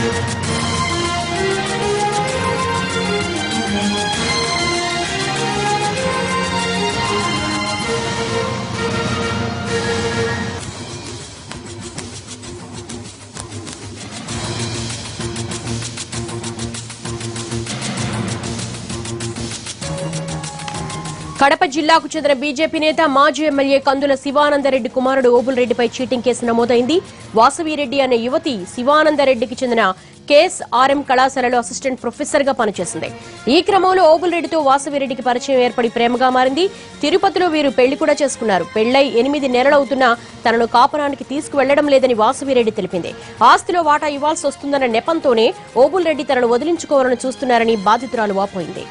కడప జిల్లాకు చెందిన బీజేపీ నేత మాజీ ఎమ్మెల్యే కందుల శివానందరెడ్డి కుమారుడు ఓబుల్రెడ్డిపై చీటింగ్ కేసు నమోదైంది వాసవిరెడ్డి అనే యువతి శివానందరెడ్డికి చెందిన కేఎస్ ఆర్ఎం కళాశాలలో అసిస్టెంట్ ప్రొఫెసర్ గా పనిచేసింది ఈ క్రమంలో ఓబుల్రెడ్డితో వాసవిరెడ్డికి పరిచయం ఏర్పడి ప్రేమగా మారింది తిరుపతిలో వీరు పెళ్లి కూడా చేసుకున్నారు పెళ్లై ఎనిమిది నెలలవుతున్నా తనను కాపురానికి తీసుకువెళ్లడం లేదని వాసవిరెడ్డి తెలిపింది ఆస్తిలో వాటా ఇవ్వాల్సి వస్తుందన్న నెపంతోనే ఓబుల్రెడ్డి తనను వదిలించుకోవాలని చూస్తున్నారని బాధితురాలు వాపోయింది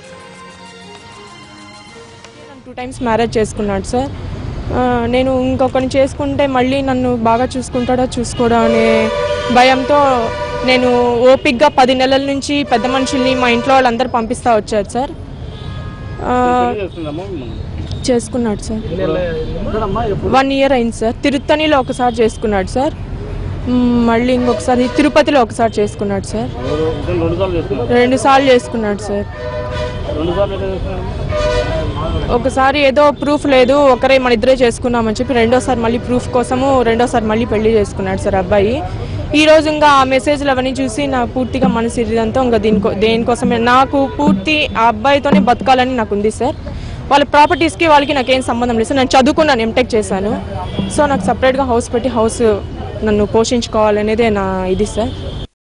టూ టైమ్స్ మ్యారేజ్ చేసుకున్నాడు సార్ ఆ, నేను ఇంకొకరిని చేసుకుంటే మళ్ళీ నన్ను బాగా చూసుకుంటాడో చూసుకోడో అనే భయంతో నేను ఓపిక్గా పది నెలల నుంచి పెద్ద మనుషుల్ని మా ఇంట్లో వాళ్ళందరూ పంపిస్తా వచ్చారు సార్ ఆ, చేసుకున్నాడు సార్ వన్ ఇయర్ అయింది సార్ తిరుత్తణిలో ఒకసారి చేసుకున్నాడు సార్ మ్, మళ్ళీ ఇంకొకసారి తిరుపతిలో ఒకసారి చేసుకున్నాడు సార్ రెండు సార్లు చేసుకున్నాడు సార్ ఒకసారి ఏదో ప్రూఫ్ లేదు ఒకరే మన ఇద్దరే చేసుకున్నామని చెప్పి రెండోసారి మళ్ళీ ప్రూఫ్ కోసము రెండోసారి మళ్ళీ పెళ్లి చేసుకున్నాడు సార్ అబ్బాయి ఈ రోజు ఇంకా ఆ మెసేజ్లు అవన్నీ చూసి నా పూర్తిగా మనసు ఇదంతా ఇంకా దీనికో దేనికోసమే నాకు పూర్తి ఆ అబ్బాయితోనే బతకాలని నాకు ఉంది సార్ వాళ్ళ ప్రాపర్టీస్కి వాళ్ళకి నాకేం సంబంధం లేదు సార్ నేను చదువుకున్నాను ఎంటెక్ చేశాను సో నాకు సపరేట్గా హౌస్ పెట్టి హౌస్ నన్ను పోషించుకోవాలనేదే నా ఇది సార్